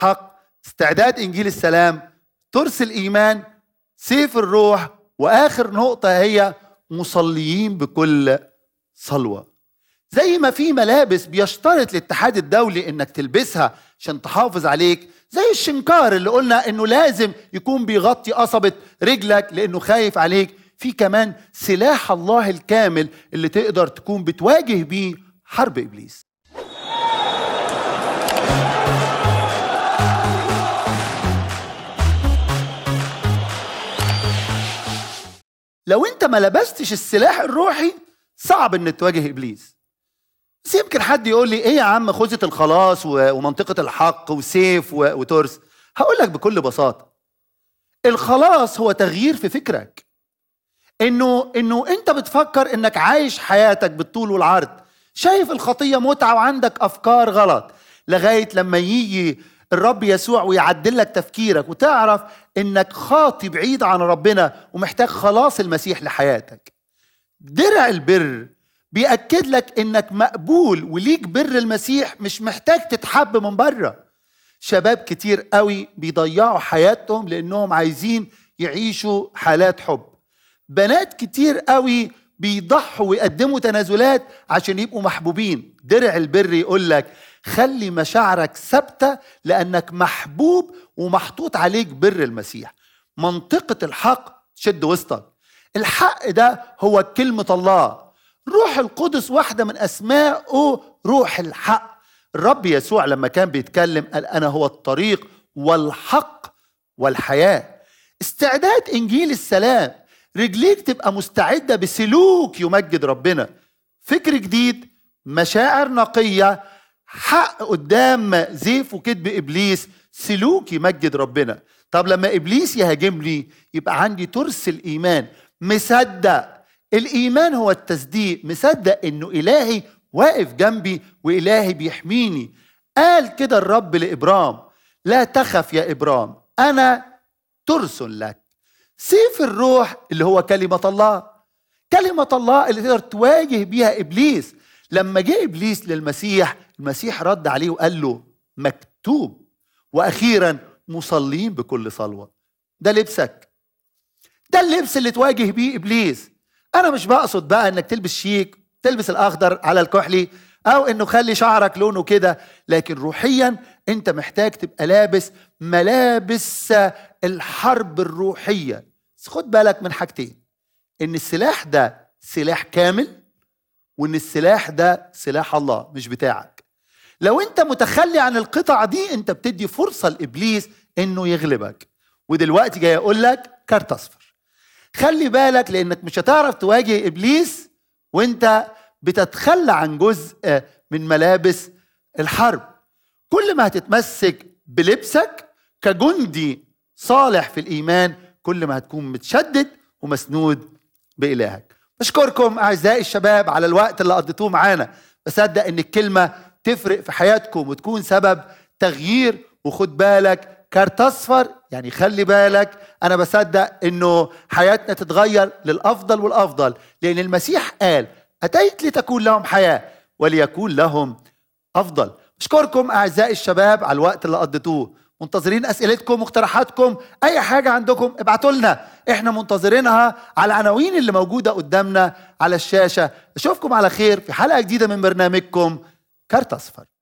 حق استعداد انجيل السلام ترس الايمان سيف الروح واخر نقطه هي مصليين بكل صلوه زي ما في ملابس بيشترط الاتحاد الدولي انك تلبسها عشان تحافظ عليك زي الشنكار اللي قلنا انه لازم يكون بيغطي قصبة رجلك لانه خايف عليك في كمان سلاح الله الكامل اللي تقدر تكون بتواجه بيه حرب ابليس لو انت ما لبستش السلاح الروحي صعب انك تواجه ابليس بس يمكن حد يقول لي ايه يا عم خوذة الخلاص ومنطقة الحق وسيف وترس هقول لك بكل بساطة الخلاص هو تغيير في فكرك انه انه انت بتفكر انك عايش حياتك بالطول والعرض شايف الخطية متعة وعندك افكار غلط لغاية لما يجي الرب يسوع ويعدل لك تفكيرك وتعرف انك خاطي بعيد عن ربنا ومحتاج خلاص المسيح لحياتك درع البر بيأكد لك انك مقبول وليك بر المسيح مش محتاج تتحب من بره شباب كتير قوي بيضيعوا حياتهم لانهم عايزين يعيشوا حالات حب بنات كتير قوي بيضحوا ويقدموا تنازلات عشان يبقوا محبوبين درع البر يقول لك خلي مشاعرك ثابته لانك محبوب ومحطوط عليك بر المسيح منطقه الحق شد وسطك الحق ده هو كلمه الله روح القدس واحدة من أسمائه روح الحق الرب يسوع لما كان بيتكلم قال أنا هو الطريق والحق والحياة استعداد إنجيل السلام رجليك تبقى مستعدة بسلوك يمجد ربنا فكر جديد مشاعر نقية حق قدام زيف وكذب إبليس سلوك يمجد ربنا طب لما إبليس يهاجمني يبقى عندي ترس الإيمان مصدق الايمان هو التصديق مصدق انه الهي واقف جنبي والهي بيحميني قال كده الرب لابرام لا تخف يا ابرام انا ترس لك سيف الروح اللي هو كلمه الله كلمه الله اللي تقدر تواجه بيها ابليس لما جه ابليس للمسيح المسيح رد عليه وقال له مكتوب واخيرا مصلين بكل صلوه ده لبسك ده اللبس اللي تواجه بيه ابليس انا مش بقصد بقى انك تلبس شيك تلبس الاخضر على الكحلي او انه خلي شعرك لونه كده لكن روحيا انت محتاج تبقى لابس ملابس الحرب الروحيه بس خد بالك من حاجتين ان السلاح ده سلاح كامل وان السلاح ده سلاح الله مش بتاعك لو انت متخلي عن القطع دي انت بتدي فرصه لابليس انه يغلبك ودلوقتي جاي اقول لك كارت اصفر خلي بالك لانك مش هتعرف تواجه ابليس وانت بتتخلى عن جزء من ملابس الحرب كل ما هتتمسك بلبسك كجندي صالح في الايمان كل ما هتكون متشدد ومسنود بالهك بشكركم اعزائي الشباب على الوقت اللي قضيتوه معانا بصدق ان الكلمه تفرق في حياتكم وتكون سبب تغيير وخد بالك كارت اصفر يعني خلي بالك انا بصدق انه حياتنا تتغير للافضل والافضل لان المسيح قال اتيت لتكون لهم حياه وليكون لهم افضل اشكركم اعزائي الشباب على الوقت اللي قضيتوه منتظرين اسئلتكم مقترحاتكم اي حاجه عندكم ابعتوا لنا احنا منتظرينها على العناوين اللي موجوده قدامنا على الشاشه اشوفكم على خير في حلقه جديده من برنامجكم كارت اصفر